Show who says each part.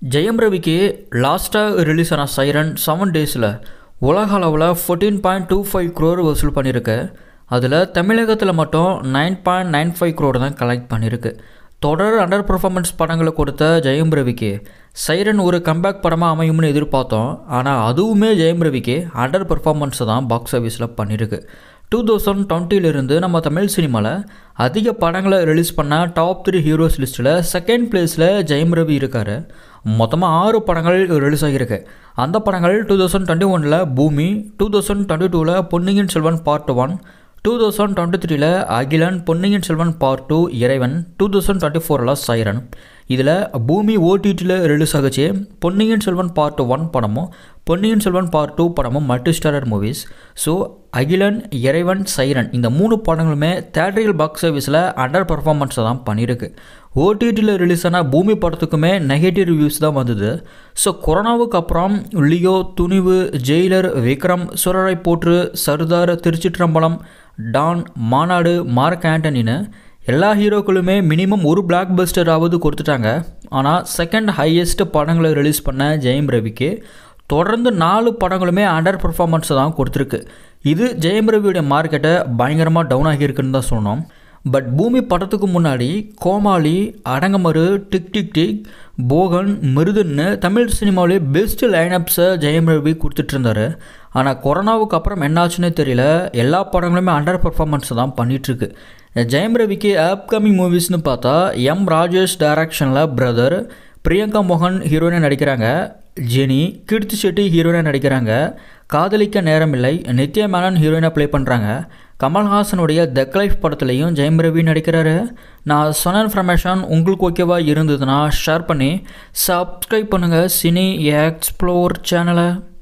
Speaker 1: ஜெயம் ரவிக்கு லாஸ்ட்டாக ரிலீஸ் ஆன சைரன் செவன் டேஸில் உலக அளவில் fourteen point two five crore வசூல் பண்ணியிருக்கு அதில் தமிழகத்தில் மட்டும் nine point nine five crore தான் கலெக்ட் பண்ணியிருக்கு தொடர் அண்டர் பர்ஃபார்மன்ஸ் படங்களை கொடுத்த ஜெயம் ரவிக்கு சைரன் ஒரு கம்பேக் படமாக அமையும்னு எதிர்பார்த்தோம் ஆனால் அதுவுமே ஜெயம் ரவிக்கு அண்டர் பர்ஃபார்மன்ஸை தான் பாக்ஸ் ஆஃபீஸில் பண்ணியிருக்கு டூ தௌசண்ட் டுவெண்ட்டிலிருந்து நம்ம தமிழ் சினிமாவில் அதிக படங்களை ரிலீஸ் பண்ண டாப் த்ரீ ஹீரோஸ் லிஸ்ட்டில் செகண்ட் பிளேஸில் ஜெயம் ரவி இருக்கார் மொத்தமாக ஆறு படங்கள் ரிலீஸ் ஆகியிருக்கு அந்த படங்கள் டூ தௌசண்ட் டுவெண்ட்டி ஒனில் பூமி டூ தௌசண்ட் டுவெண்ட்டி டூவில் Ponniyin Selvan part one two thousand twenty த்ரீல Akilan Ponniyin Selvan part two Iraivan two thousand twenty ஃபோரில் சைரன் இதில் பூமி ஓடிடியில் ரிலீஸ் ஆகுச்சு பொன்னியின் செல்வன் பார்ட் ஒன் படமும் பொன்னியின் செல்வன் பார்ட் டூ படமும் multi starrer movies so Akilan Iraivan Siren இந்த மூணு படங்களுமே தேட்டரில் பாக்ஸ் ஆஃபீஸில் அண்டர் பர்ஃபார்மன்ஸை தான் பண்ணியிருக்கு ஓடிடியில் ரிலீஸ் ஆன பூமி படத்துக்குமே நெகட்டிவ் ரிவ்யூஸ் தான் வந்தது ஸோ கொரோனாவுக்கு அப்புறம் Leo Thunivu Jailer Vikram Soorarai Pottru Sardar Thiruchitrambalam Don Maanaadu Mark ஆண்டனின்னு எல்லா ஹீரோக்களுமே மினிமம் ஒரு பிளாக் பஸ்டராவது கொடுத்துட்டாங்க ஆனால் செகண்ட் ஹையஸ்ட் படங்களை ரிலீஸ் பண்ண ஜெயம் ரவிக்கு தொடர்ந்து நாலு படங்களுமே அண்டர் பர்ஃபார்மன்ஸை தான் கொடுத்துருக்கு இது ஜெயம் ரவியோடைய மார்க்கெட்டை பயங்கரமாக டவுன் ஆகியிருக்குன்னு தான் சொன்னோம் பட் பூமி படத்துக்கு முன்னாடி Comali Adanga Maru tik tik tik Bogan மிருதுன்னு தமிழ் சினிமாவிலே பெஸ்ட் லைனப்ஸை ஜெயம் ரவி கொடுத்துட்டு இருந்தாரு ஆனால் கொரோனாவுக்கு அப்புறம் என்னாச்சுன்னு தெரியல எல்லா படங்களுமே அண்டர் பர்ஃபார்மன்ஸ் தான் பண்ணிகிட்ருக்கு ஜெயம் ரவிக்கு அப்கமிங் மூவிஸ்னு பார்த்தா எம் ராஜேஷ் டைரக்ஷனில் பிரதர் பிரியங்கா மோகன் ஹீரோயினாக நடிக்கிறாங்க ஜெனி கீர்த்தி செட்டி ஹீரோயினாக நடிக்கிறாங்க காதலிக்க நேரமில்லை நித்யா மேனன் ஹீரோயினாக ப்ளே பண்ணுறாங்க கமல்ஹாசனுடைய தக் லைஃப் படத்துலையும் ஜெயம் ரவி நடிக்கிறாரு நான் சொன்ன இன்ஃபர்மேஷன் உங்களுக்கு ஓகேவா இருந்ததுன்னா ஷேர் பண்ணி சப்ஸ்கிரைப் பண்ணுங்கள் சினி எக்ஸ்ப்ளோர் சேனலை